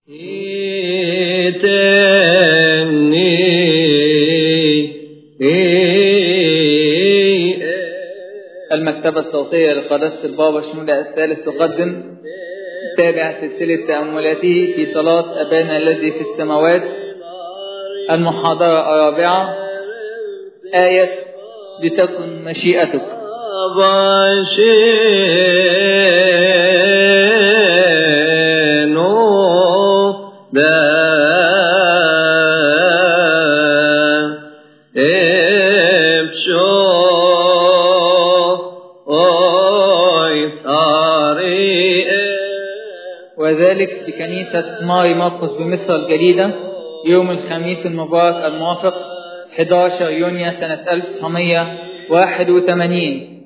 المكتبة الصوتية لقداسة البابا شنودة الثالث تقدم تابع سلسلة تأملاته في صلاة أبانا الذي في السماوات المحاضرة الرابعة آية لتكن مشيئتك وذلك في كنيسة ماري مرقس بمصر الجديدة يوم الخميس المبارك الموافق 11 يونيو سنة 1981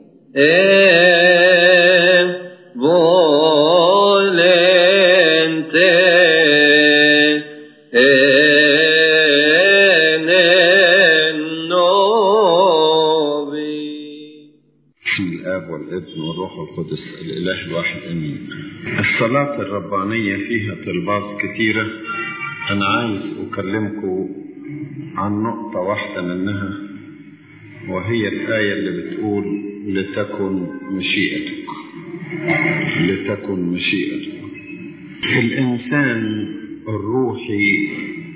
بسم الآب والابن والروح القدس الإله الواحد أمين الصلاة الربانية فيها طلبات كثيرة أنا عايز أكلمكم عن نقطة واحدة منها وهي الآية اللي بتقول لتكن مشيئتك لتكن مشيئتك الإنسان الروحي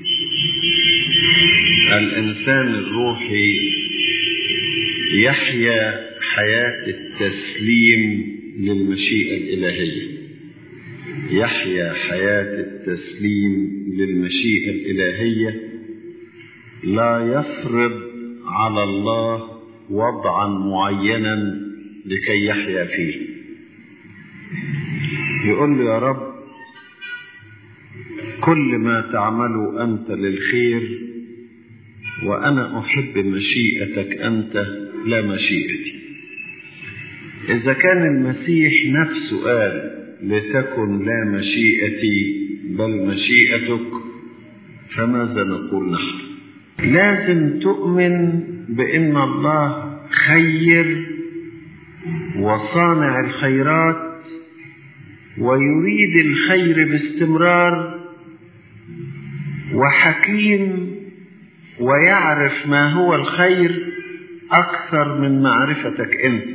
الإنسان الروحي يحيا حياة التسليم للمشيئة الإلهية يحيا حياة التسليم للمشيئة الإلهية لا يفرض على الله وضعا معينا لكي يحيا فيه يقول له يا رب كل ما تعمله أنت للخير وأنا أحب مشيئتك أنت لا مشيئتي إذا كان المسيح نفسه قال لتكن لا مشيئتي بل مشيئتك فماذا نقول نحن لازم تؤمن بأن الله خير وصانع الخيرات ويريد الخير باستمرار وحكيم ويعرف ما هو الخير أكثر من معرفتك أنت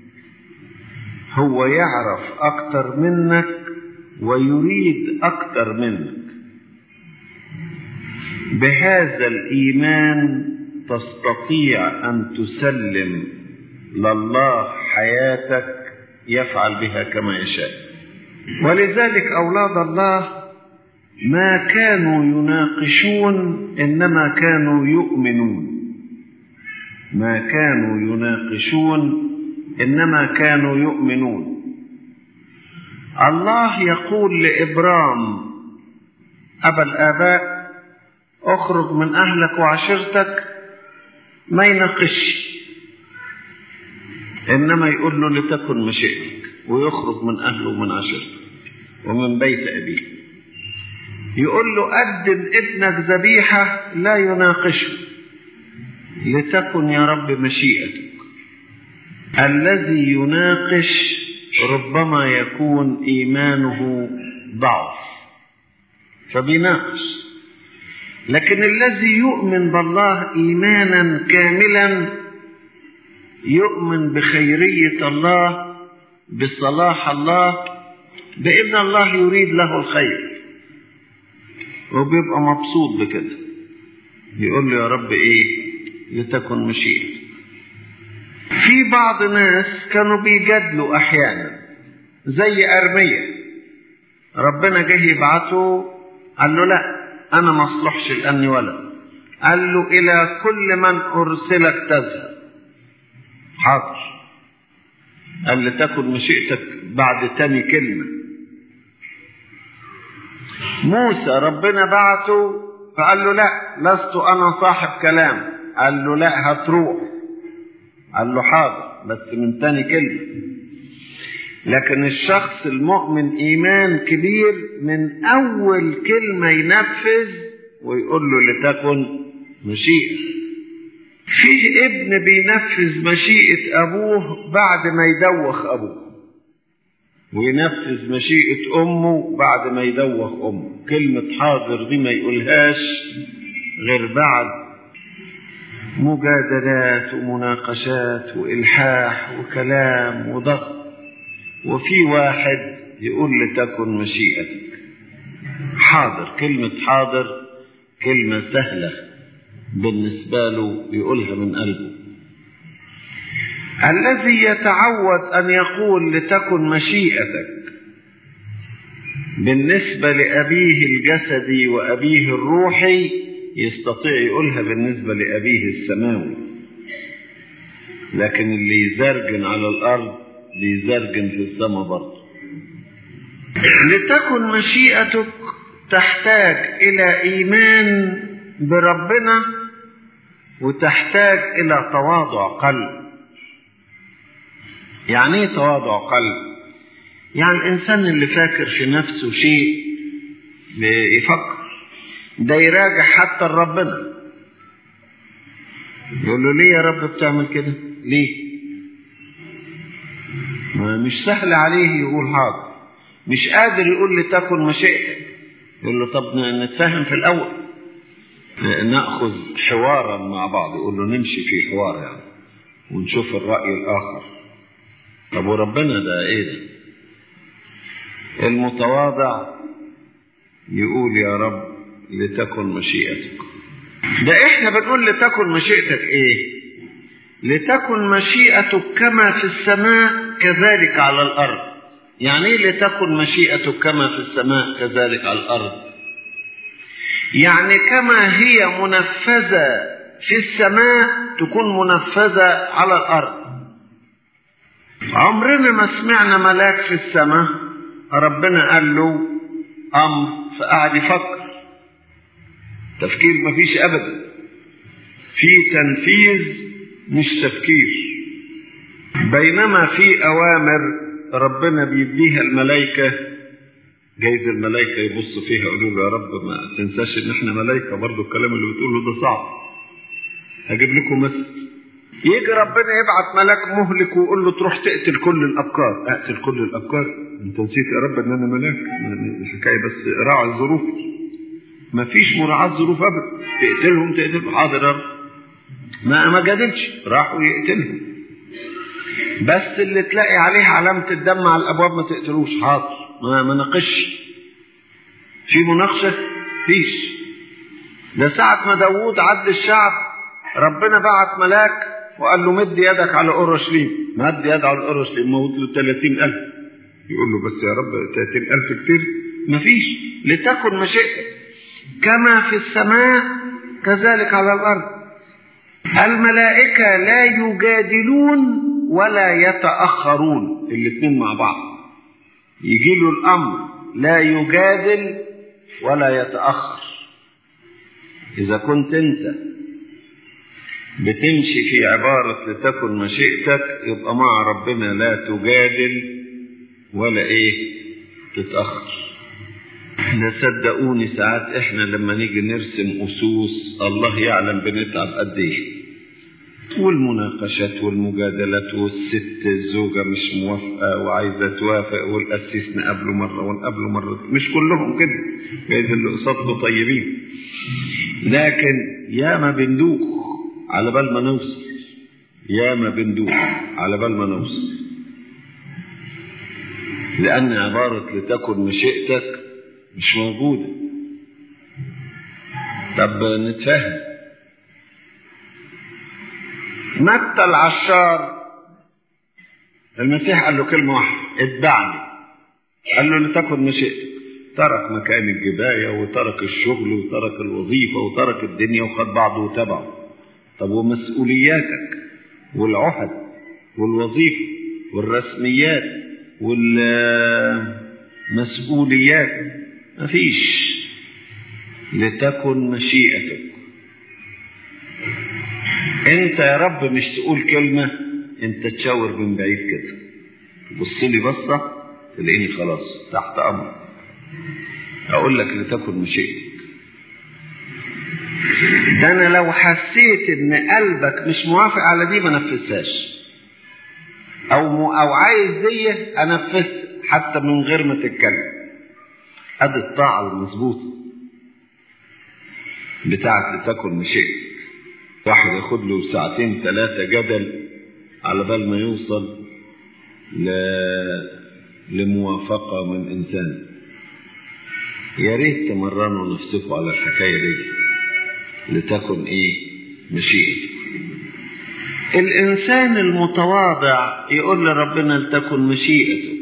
هو يعرف أكثر منك ويريد أكثر منك بهذا الإيمان تستطيع أن تسلم لله حياتك يفعل بها كما يشاء ولذلك أولاد الله ما كانوا يناقشون إنما كانوا يؤمنون ما كانوا يناقشون إنما كانوا يؤمنون الله يقول لإبرام أبا الآباء اخرج من أهلك وعشيرتك ما يناقش إنما يقول له لتكن مشيئتك ويخرج من أهله ومن عشيرته ومن بيت أبيه يقول له قدم ابنك ذبيحة لا يناقشه لتكن يا رب مشيئتك الذي يناقش ربما يكون إيمانه ضعف فبيناقش لكن الذي يؤمن بالله إيمانا كاملا يؤمن بخيرية الله بصلاح الله بأن الله يريد له الخير وبيبقى مبسوط بكده يقول له يا رب ايه لتكن مشيئتك في بعض ناس كانوا بيجادلوا احيانا زي ارميا ربنا جه يبعته قال له لا انا ما اصلحش لاني ولد قال له الى كل من ارسلك تذهب حاضر قال لتكن مشيئتك بعد تاني كلمه موسى ربنا بعته فقال له لا لست انا صاحب كلام قال له لا هتروح قال له حاضر بس من تاني كلمه لكن الشخص المؤمن ايمان كبير من اول كلمه ينفذ ويقول له لتكن مشيئه فيه ابن بينفذ مشيئه ابوه بعد ما يدوخ ابوه وينفذ مشيئة أمه بعد ما يدوخ أمه كلمة حاضر دي ما يقولهاش غير بعد مجادلات ومناقشات وإلحاح وكلام وضغط وفي واحد يقول لتكن مشيئتك حاضر كلمة حاضر كلمة سهلة بالنسبة له يقولها من قلبه الذي يتعود أن يقول لتكن مشيئتك بالنسبة لأبيه الجسدي وأبيه الروحي يستطيع يقولها بالنسبة لأبيه السماوي لكن اللي يزرجن على الأرض بيزرجن في السماء برضه لتكن مشيئتك تحتاج إلى إيمان بربنا وتحتاج إلى تواضع قلب يعني ايه تواضع قلب يعني الانسان اللي فاكر في نفسه شيء بيفكر ده يراجع حتى لربنا يقول له ليه يا رب بتعمل كده ليه ما مش سهل عليه يقول حاضر مش قادر يقول لي تكن مشيئتك يقول له طب نتفاهم في الاول ناخذ حوارا مع بعض يقول له نمشي في حوار يعني ونشوف الراي الاخر طب وربنا ده ايه ده المتواضع يقول يا رب لتكن مشيئتك ده احنا بنقول لتكن مشيئتك ايه لتكن مشيئتك كما في السماء كذلك على الارض يعني ايه لتكن مشيئتك كما في السماء كذلك على الارض يعني كما هي منفذه في السماء تكون منفذه على الارض عمرنا ما سمعنا ملاك في السماء ربنا قال له امر فقعد يفكر تفكير ما فيش ابدا في تنفيذ مش تفكير بينما في اوامر ربنا بيديها الملائكه جايز الملائكه يبصوا فيها يقولوا له يا رب ما تنساش ان احنا ملائكه برضو الكلام اللي بتقوله ده صعب هجيب لكم مثل يجي ربنا يبعت ملاك مهلك ويقول له تروح تقتل كل الابكار اقتل كل الابكار انت نسيت يا رب ان انا ملاك الحكايه بس راعي الظروف ما فيش مراعاة ظروف ابدا تقتلهم تقتلهم حاضر يا رب ما ما جادلش راحوا يقتلهم بس اللي تلاقي عليه علامة الدم على الابواب ما تقتلوش حاضر ما ما ناقش في مناقشة فيش ده ساعة ما داوود عد الشعب ربنا بعت ملاك وقال له مد يدك على اورشليم مد يد على اورشليم موت له 30000 يقول له بس يا رب 30000 كتير مفيش لتكن مشيئتك كما في السماء كذلك على الارض الملائكه لا يجادلون ولا يتاخرون الاثنين مع بعض يجي له الامر لا يجادل ولا يتاخر اذا كنت انت بتمشي في عبارة لتكن مشيئتك يبقى مع ربنا لا تجادل ولا ايه تتأخر احنا صدقوني ساعات احنا لما نيجي نرسم أسوس الله يعلم بنتعب قد ايه والمناقشات والمجادلات والست الزوجة مش موافقة وعايزة توافق والقسيس نقابله مرة ونقابله مرة مش كلهم كده جايز اللي قصادكم طيبين لكن ياما بندوخ على بال ما نوصل يا ما بندوق على بال ما نوصل لأن عبارة لتكن مشيئتك مش موجودة طب نتفهم متى العشار المسيح قال له كلمة واحدة اتبعني قال له لتكن مشيئتك ترك مكان الجباية وترك الشغل وترك الوظيفة وترك الدنيا وخد بعضه وتبعه طب ومسؤولياتك والعهد والوظيفة والرسميات والمسؤوليات مفيش لتكن مشيئتك انت يا رب مش تقول كلمة انت تشاور من بعيد كده تبص لي بصة تلاقيني خلاص تحت امر اقول لك لتكن مشيئتك ده انا لو حسيت ان قلبك مش موافق على دي ما نفذهاش او م... او عايز دي انفذها حتى من غير ما تتكلم ادي الطاعة المظبوطة بتاعت لتكن مشيئتك واحد ياخد له ساعتين ثلاثة جدل على بال ما يوصل ل... لموافقة من إنسان يا ريت تمرنوا نفسكم على الحكاية دي لتكن إيه مشيئتك الإنسان المتواضع يقول لربنا لتكن مشيئتك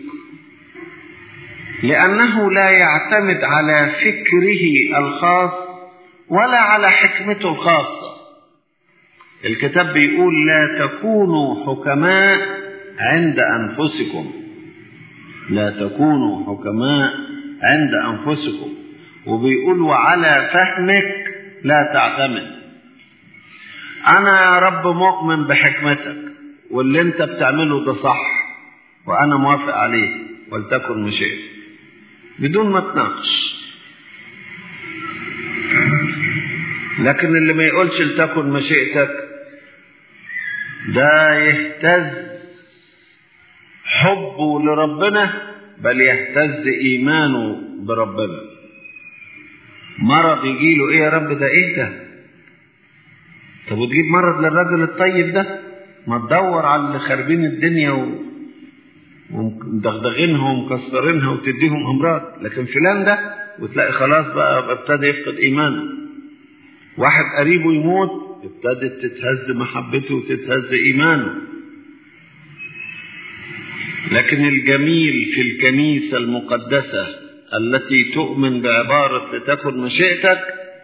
لأنه لا يعتمد على فكره الخاص ولا على حكمته الخاصة الكتاب بيقول لا تكونوا حكماء عند أنفسكم لا تكونوا حكماء عند أنفسكم وبيقول وعلى فهمك لا تعتمد أنا يا رب مؤمن بحكمتك واللي أنت بتعمله ده صح وأنا موافق عليه ولتكن مشيئتك بدون ما تناقش لكن اللي ما يقولش لتكن مشيئتك ده يهتز حبه لربنا بل يهتز ايمانه بربنا مرض يجيله ايه يا رب ده ايه ده طب وتجيب مرض للراجل الطيب ده ما تدور على اللي خاربين الدنيا و... ومدغدغينها ومكسرينها وتديهم امراض لكن فلان ده وتلاقي خلاص بقى ابتدى يفقد ايمانه واحد قريبه يموت ابتدت تتهز محبته وتتهز ايمانه لكن الجميل في الكنيسة المقدسة التي تؤمن بعبارة لتكن مشيئتك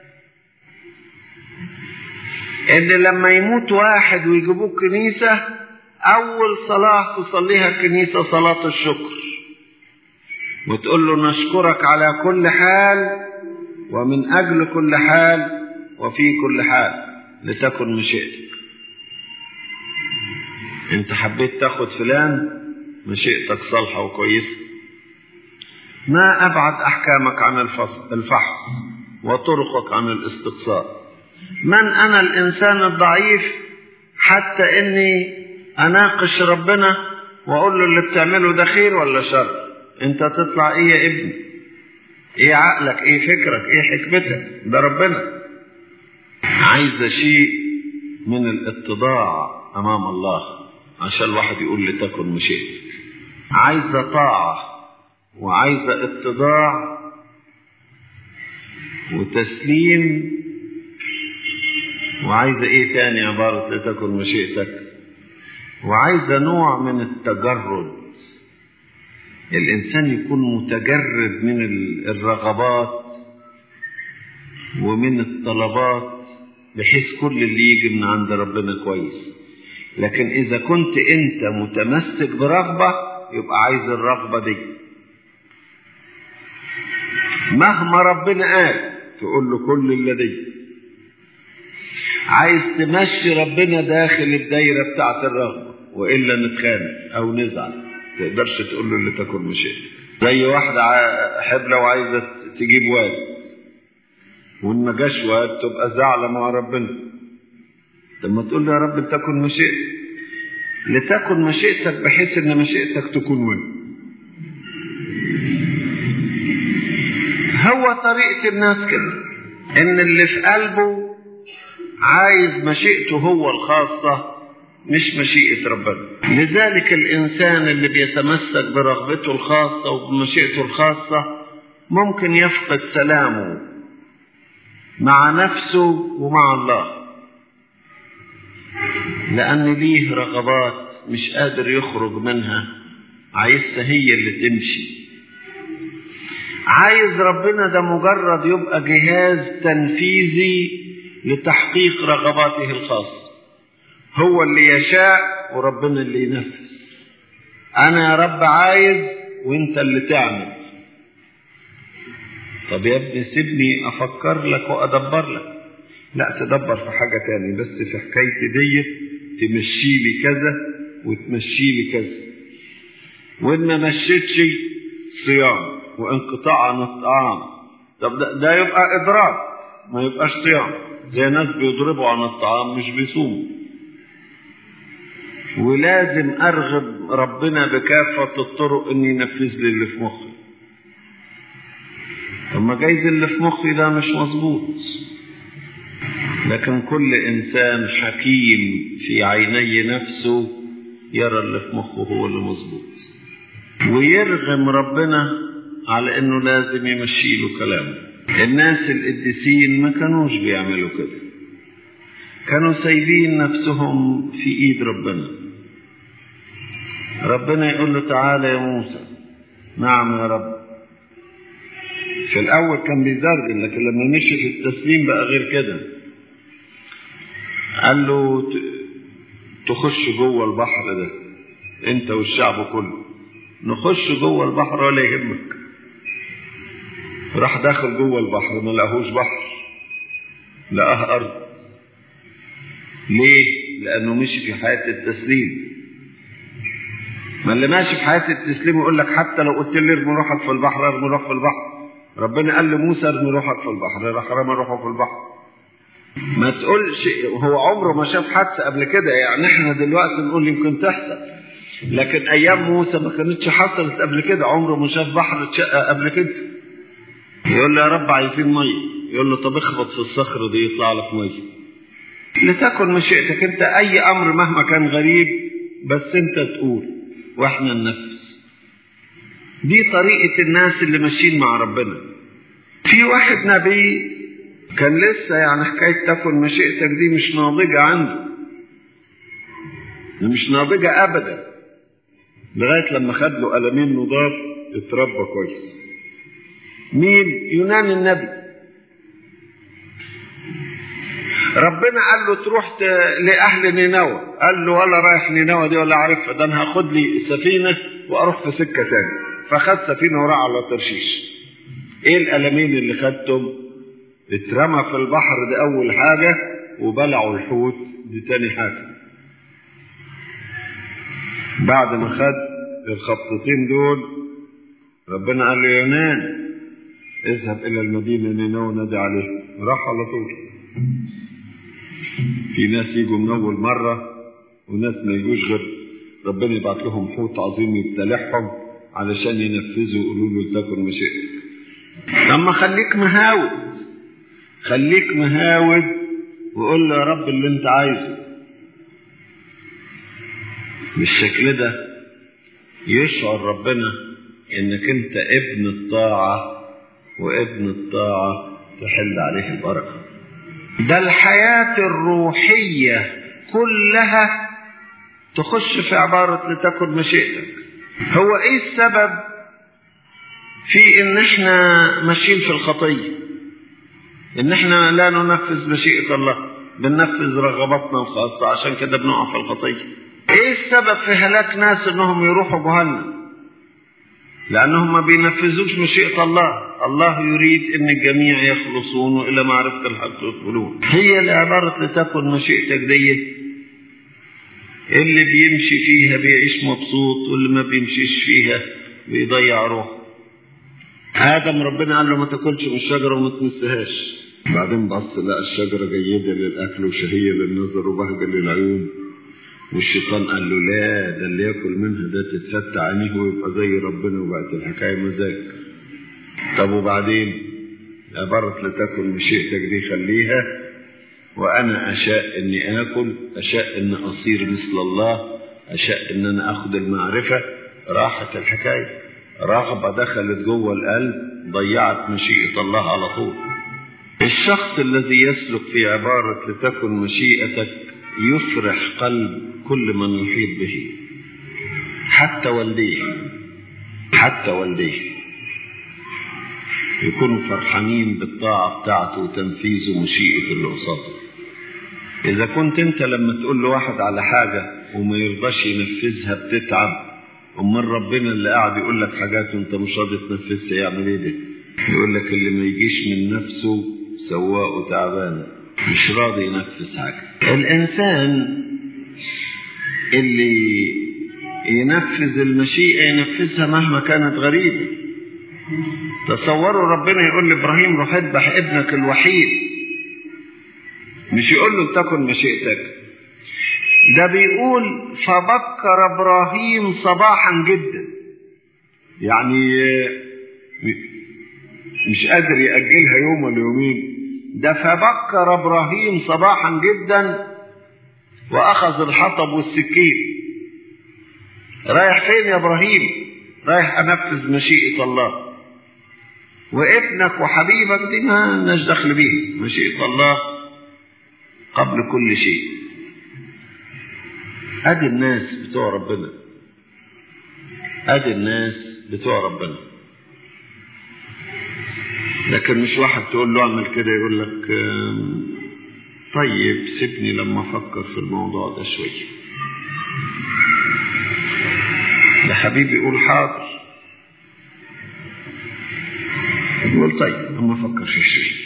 ان لما يموت واحد ويجيبوه كنيسة اول صلاة تصليها الكنيسة صلاة الشكر وتقول له نشكرك على كل حال ومن اجل كل حال وفي كل حال لتكن مشيئتك انت حبيت تاخد فلان مشيئتك صالحة وكويسة ما أبعد أحكامك عن الفحص وطرقك عن الاستقصاء من أنا الإنسان الضعيف حتى إني أناقش ربنا وأقول له اللي بتعمله ده خير ولا شر أنت تطلع إيه يا ابني إيه عقلك إيه فكرك إيه حكمتك ده ربنا عايزة شيء من الاتضاع أمام الله عشان الواحد يقول لتكن مشيئتك عايزة طاعة وعايزة اتضاع وتسليم وعايزة ايه تاني عبارة لتكن مشيئتك وعايزة نوع من التجرد الإنسان يكون متجرد من الرغبات ومن الطلبات بحيث كل اللي يجي من عند ربنا كويس لكن إذا كنت أنت متمسك برغبة يبقى عايز الرغبة دي مهما ربنا قال تقول له كل اللي دي عايز تمشي ربنا داخل الدايرة بتاعت الرغبة وإلا نتخانق أو نزعل تقدرش تقول له اللي تاكل مشيئتك زي واحدة حبلة وعايزة تجيب واد وإن ما جاش واد تبقى زعلة مع ربنا لما تقول له يا رب تكن مشيئتك لتكن مشيئتك بحيث ان مشيئتك تكون وين هو طريقة الناس كده ان اللي في قلبه عايز مشيئته هو الخاصة مش مشيئة ربنا لذلك الإنسان اللي بيتمسك برغبته الخاصة وبمشيئته الخاصة ممكن يفقد سلامه مع نفسه ومع الله لأن ليه رغبات مش قادر يخرج منها عايزها هي اللي تمشي عايز ربنا ده مجرد يبقى جهاز تنفيذي لتحقيق رغباته الخاصة هو اللي يشاء وربنا اللي ينفذ أنا يا رب عايز وأنت اللي تعمل طب يا ابني سيبني أفكر لك وأدبر لك لا تدبر في حاجة تاني بس في حكايتي ديت تمشي لي كذا وتمشي لي كذا وإن ما مشيتش صيام وانقطاع عن الطعام طب ده, ده يبقى إضراب ما يبقاش صيام زي ناس بيضربوا عن الطعام مش بيصوموا ولازم أرغب ربنا بكافة الطرق ان ينفذ لي اللي في مخي طب ما جايز اللي في مخي ده مش مظبوط لكن كل انسان حكيم في عيني نفسه يرى اللي في مخه هو اللي مظبوط ويرغم ربنا على انه لازم يمشي له كلامه الناس القديسين ما كانوش بيعملوا كده كانوا سايبين نفسهم في ايد ربنا ربنا يقول له تعالى يا موسى نعم يا رب في الاول كان بيزرجن لكن لما مشي في التسليم بقى غير كده قال له تخش جوه البحر ده انت والشعب كله نخش جوه البحر ولا يهمك راح داخل جوه البحر ما لقاهوش بحر لقاه ارض ليه لانه مشي في حياه التسليم ما اللي ماشي في حياه التسليم يقول لك حتى لو قلت لي ارمي روحك في البحر ارمي روحك في البحر ربنا قال لموسى ارمي روحك في البحر راح رمى روحه في البحر ما تقولش هو عمره ما شاف حادثه قبل كده يعني احنا دلوقتي نقول يمكن تحصل لكن ايام موسى ما كانتش حصلت قبل كده عمره ما شاف بحر اتشقق قبل كده يقول له يا رب عايزين ميه يقول له طب اخبط في الصخر دي يطلع لك ميه لتكن مشيئتك انت اي امر مهما كان غريب بس انت تقول واحنا ننفذ دي طريقة الناس اللي ماشيين مع ربنا في واحد نبي كان لسه يعني حكاية تكن مشيئتك دي مش ناضجة عنده مش ناضجة أبدا لغاية لما خد له قلمين نضاف اتربى كويس مين يونان النبي ربنا قال له تروح لأهل نينوى قال له ولا رايح نينوى دي ولا عارفها ده أنا هاخد لي سفينة وأروح في سكة تاني فخد سفينة وراح على ترشيش إيه القلمين اللي خدتهم اترمى في البحر دي أول حاجة وبلعوا الحوت دي تاني حاجة بعد ما خد الخبطتين دول ربنا قال له يا يونان اذهب إلى المدينة نينوى نادي عليه راح على طول في ناس يجوا من أول مرة وناس ما يجوش غير ربنا يبعت لهم حوت عظيم يبتلعهم علشان ينفذوا يقولوا له تكن مشيئتك أما خليك مهاود خليك مهاود وقول له يا رب اللي انت عايزه بالشكل ده يشعر ربنا انك انت ابن الطاعة وابن الطاعة تحل عليه البركة ده الحياة الروحية كلها تخش في عبارة لتكن مشيئتك هو ايه السبب في ان احنا ماشيين في الخطية ان احنا لا ننفذ مشيئة الله بننفذ رغباتنا الخاصة عشان كده بنقع في الخطية ايه السبب في هلاك ناس انهم يروحوا جهنم لانهم ما بينفذوش مشيئة الله الله يريد ان الجميع يخلصون والى معرفة الحق يدخلون هي العبارة لتكن مشيئتك دي اللي بيمشي فيها بيعيش مبسوط واللي ما بيمشيش فيها بيضيع روحه آدم ربنا قال له ما تاكلش من الشجرة وما تمسهاش بعدين بص لقى الشجرة جيدة للأكل وشهية للنظر وبهجة للعيون والشيطان قال له لا ده اللي ياكل منها ده تتفتح عينيه ويبقى زي ربنا وبقت الحكاية مزاج طب وبعدين عبارة لتكن مشيئتك دي خليها وأنا أشاء إني آكل أشاء إني أصير مثل الله أشاء إن أنا أخذ المعرفة راحت الحكاية رغبة دخلت جوه القلب ضيعت مشيئة الله على طول الشخص الذي يسلك في عبارة لتكن مشيئتك يفرح قلب كل من يحيط به حتى والديه حتى والديه يكونوا فرحانين بالطاعة بتاعته وتنفيذه مشيئة اللي قصاده إذا كنت أنت لما تقول لواحد على حاجة وما يرضاش ينفذها بتتعب أمال ربنا اللي قاعد يقول لك حاجات وأنت مش راضي تنفذها يعمل إيه ده؟ يقول لك اللي ما يجيش من نفسه سواء تعبان مش راضي ينفذ حاجة الإنسان اللي ينفذ المشيئة ينفذها مهما كانت غريبة تصوروا ربنا يقول لإبراهيم روح اذبح ابنك الوحيد مش يقول له تكن مشيئتك ده بيقول فبكر ابراهيم صباحا جدا يعني مش قادر يأجلها يوم ولا يومين ده فبكر ابراهيم صباحا جدا واخذ الحطب والسكين رايح فين يا ابراهيم رايح انفذ مشيئه الله وابنك وحبيبك دي ما لناش دخل بيها مشيئه الله قبل كل شيء ادي الناس بتوع ربنا ادي الناس بتوع ربنا لكن مش واحد تقول له اعمل كده يقول لك طيب سيبني لما افكر في الموضوع ده شويه ده حبيبي يقول حاضر يقول طيب لما افكر فيها شويه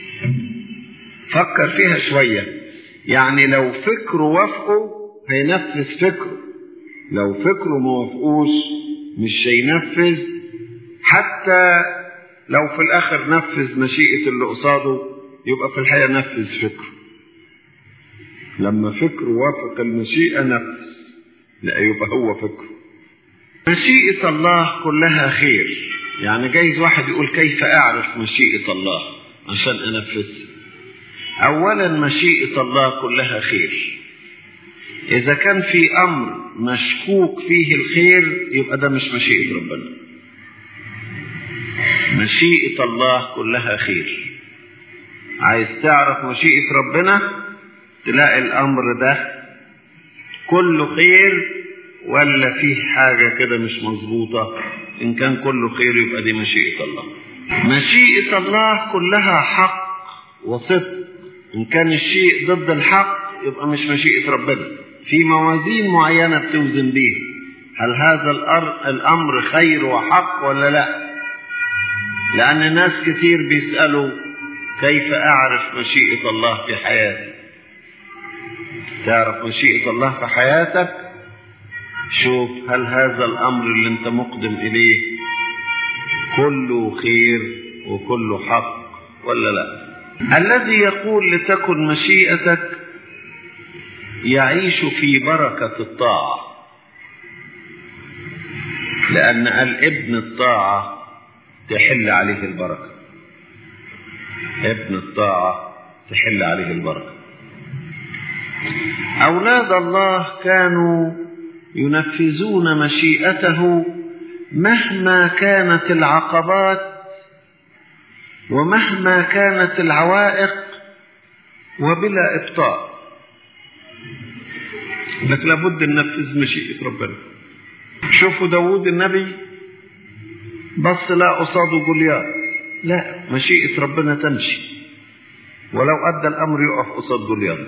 فكر فيها شويه يعني لو فكره وافقه هينفذ فكره لو فكره ما وافقوش مش هينفذ حتى لو في الاخر نفذ مشيئه اللي قصاده يبقى في الحقيقه نفذ فكره لما فكره وافق المشيئه نفذ لا يبقى هو فكره مشيئه الله كلها خير يعني جايز واحد يقول كيف اعرف مشيئه الله عشان انفذها اولا مشيئه الله كلها خير اذا كان في امر مشكوك فيه الخير يبقى ده مش مشيئه ربنا مشيئة الله كلها خير عايز تعرف مشيئة ربنا تلاقي الأمر ده كله خير ولا فيه حاجة كده مش مظبوطة إن كان كله خير يبقى دي مشيئة الله مشيئة الله كلها حق وصدق إن كان الشيء ضد الحق يبقى مش مشيئة ربنا في موازين معينة بتوزن بيها هل هذا الأمر خير وحق ولا لأ لأن ناس كتير بيسألوا كيف أعرف مشيئة الله في حياتي تعرف مشيئة الله في حياتك شوف هل هذا الأمر اللي أنت مقدم إليه كله خير وكله حق ولا لا الذي يقول لتكن مشيئتك يعيش في بركة الطاعة لأن قال ابن الطاعة تحل عليه البركة ابن الطاعة تحل عليه البركة أولاد الله كانوا ينفذون مشيئته مهما كانت العقبات ومهما كانت العوائق وبلا إبطاء لك لابد أن ننفذ مشيئة ربنا شوفوا داود النبي بص لا قصاده جوليات لا مشيئة ربنا تمشي ولو أدى الأمر يقف قصاد جوليات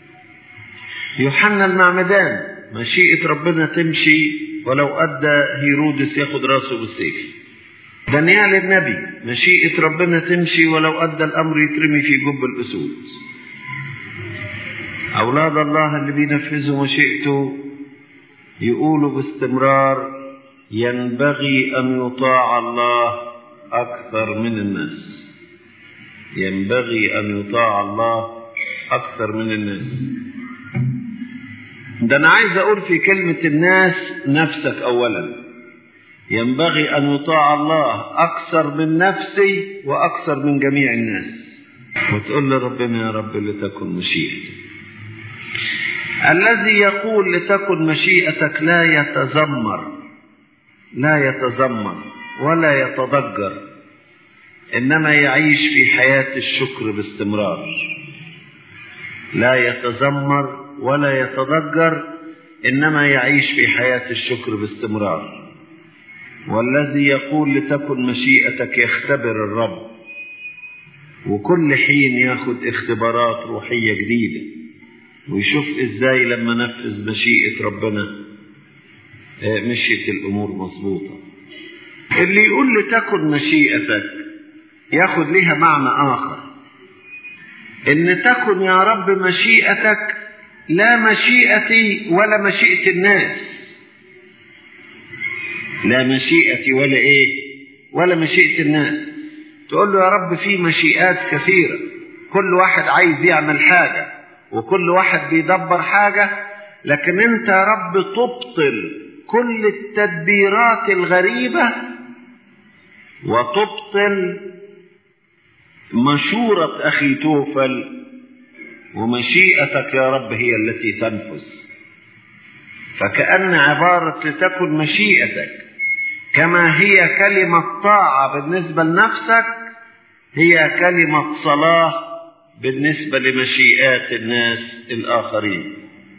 يوحنا المعمدان مشيئة ربنا تمشي ولو أدى هيرودس ياخد راسه بالسيف دانيال النبي مشيئة ربنا تمشي ولو أدى الأمر يترمي في جب الأسود أولاد الله اللي بينفذوا مشيئته يقولوا باستمرار ينبغي أن يطاع الله أكثر من الناس ينبغي أن يطاع الله أكثر من الناس ده أنا عايز أقول في كلمة الناس نفسك أولا ينبغي أن يطاع الله أكثر من نفسي وأكثر من جميع الناس وتقول لربنا يا رب لتكن مشيئتك الذي يقول لتكن مشيئتك لا يتذمر لا يتذمر ولا يتضجر انما يعيش في حياه الشكر باستمرار لا يتذمر ولا يتضجر انما يعيش في حياه الشكر باستمرار والذي يقول لتكن مشيئتك يختبر الرب وكل حين ياخد اختبارات روحيه جديده ويشوف ازاي لما نفذ مشيئه ربنا مشيت الامور مظبوطه اللي يقول لتكن مشيئتك ياخد ليها معنى اخر ان تكن يا رب مشيئتك لا مشيئتي ولا مشيئه الناس لا مشيئتي ولا ايه ولا مشيئه الناس تقول له يا رب في مشيئات كثيره كل واحد عايز يعمل حاجه وكل واحد بيدبر حاجه لكن انت يا رب تبطل كل التدبيرات الغريبة وتبطل مشورة أخي توفل ومشيئتك يا رب هي التي تنفذ فكأن عبارة لتكن مشيئتك كما هي كلمة طاعة بالنسبة لنفسك هي كلمة صلاة بالنسبة لمشيئات الناس الآخرين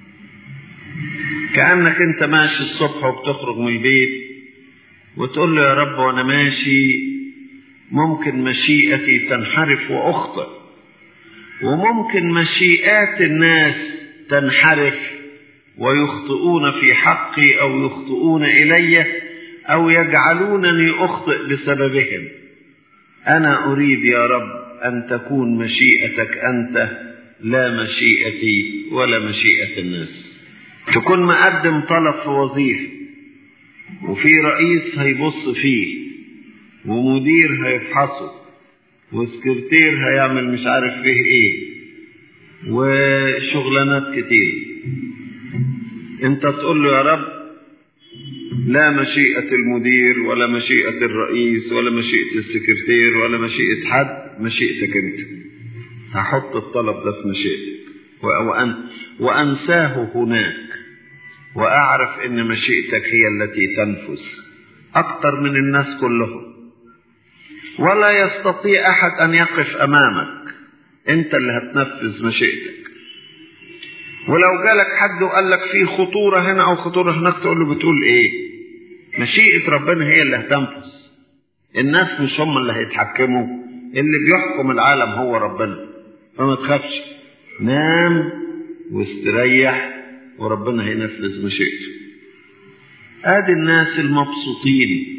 كأنك أنت ماشي الصبح وبتخرج من البيت وتقول له يا رب وأنا ماشي ممكن مشيئتي تنحرف وأخطئ وممكن مشيئات الناس تنحرف ويخطئون في حقي أو يخطئون إلي أو يجعلونني أخطئ بسببهم أنا أريد يا رب أن تكون مشيئتك أنت لا مشيئتي ولا مشيئة الناس تكون مقدم طلب في وظيفة وفي رئيس هيبص فيه ومدير هيفحصه وسكرتير هيعمل مش عارف فيه ايه وشغلانات كتير انت تقول له يا رب لا مشيئة المدير ولا مشيئة الرئيس ولا مشيئة السكرتير ولا مشيئة حد مشيئتك انت هحط الطلب ده في مشيئتك وأن وأنساه هناك وأعرف إن مشيئتك هي التي تنفذ أكثر من الناس كلهم ولا يستطيع أحد أن يقف أمامك أنت اللي هتنفذ مشيئتك ولو جالك حد وقال لك في خطورة هنا أو خطورة هناك تقول له بتقول إيه مشيئة ربنا هي اللي هتنفذ الناس مش هم اللي هيتحكموا اللي بيحكم العالم هو ربنا فما تخافش نام واستريح وربنا هينفذ مشيئته ادي الناس المبسوطين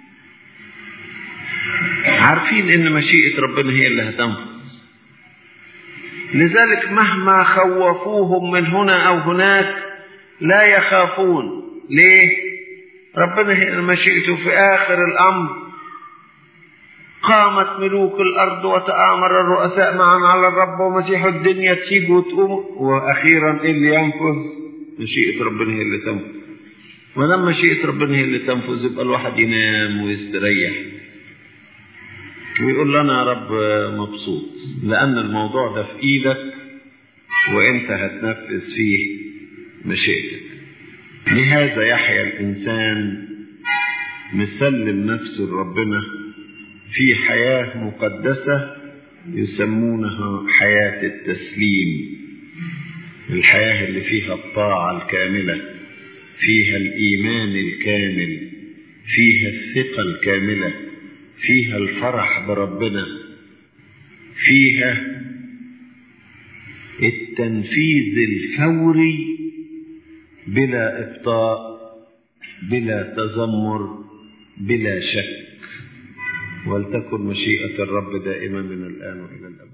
عارفين ان مشيئة ربنا هي اللي هتنفذ لذلك مهما خوفوهم من هنا او هناك لا يخافون ليه ربنا هي مشيئته في اخر الامر قامت ملوك الأرض وتآمر الرؤساء معا على الرب ومسيح الدنيا تسيب وتقوم وأخيرا إيه اللي ينفذ مشيئة ربنا هي اللي تنفذ ولما مشيئة ربنا هي اللي تنفذ يبقى الواحد ينام ويستريح ويقول لنا يا رب مبسوط لأن الموضوع ده في إيدك وأنت هتنفذ فيه مشيئتك لهذا يحيا الإنسان مسلم نفسه لربنا في حياة مقدسة يسمونها حياة التسليم الحياة اللي فيها الطاعة الكاملة فيها الإيمان الكامل فيها الثقة الكاملة فيها الفرح بربنا فيها التنفيذ الفوري بلا إبطاء بلا تذمر بلا شك ولتكن مشيئة الرب دائما من الآن وإلى الأبد